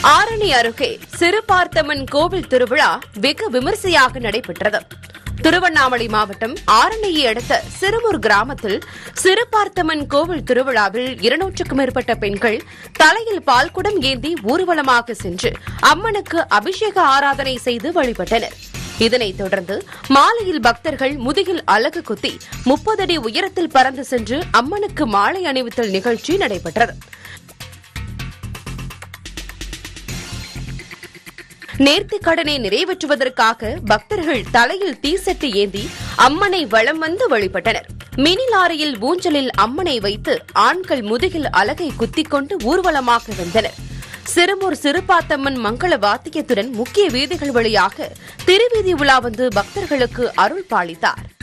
ஆரணி அருகே சிறுபார்த்தம்மன் கோவில் திருவிழா வெகு விமரிசையாக நடைபெற்றது திருவண்ணாமலை மாவட்டம் ஆரணியை அடுத்த சிறுமூர் கிராமத்தில் சிறுபார்த்தம்மன் கோவில் திருவிழாவில் இருநூற்றுக்கும் மேற்பட்ட பெண்கள் தலையில் பால்குடம் ஏந்தி ஊர்வலமாக சென்று அம்மனுக்கு அபிஷேக ஆராதனை செய்து வழிபட்டனர் இதனைத் தொடர்ந்து மாலையில் பக்தர்கள் முதுகில் அலகு குத்தி முப்பது அடி உயரத்தில் பறந்து சென்று அம்மனுக்கு மாலை அணிவித்தல் நிகழ்ச்சி நடைபெற்றது நேர்த்திக் கடனை நிறைவேற்றுவதற்காக பக்தர்கள் தலையில் தீசட்டி ஏந்தி அம்மனை வலம் வந்து வழிபட்டனர் மினி லாரியில் ஊஞ்சலில் அம்மனை வைத்து ஆண்கள் முதுகில் அலகை குத்திக் கொண்டு ஊர்வலமாக வந்தனர் சிறுமூர் சிறுபாத்தம்மன் மங்கள வாத்தியத்துடன் முக்கிய வீதிகள் வழியாக திருவீதி உலா வந்து பக்தர்களுக்கு அருள் பாலித்தார்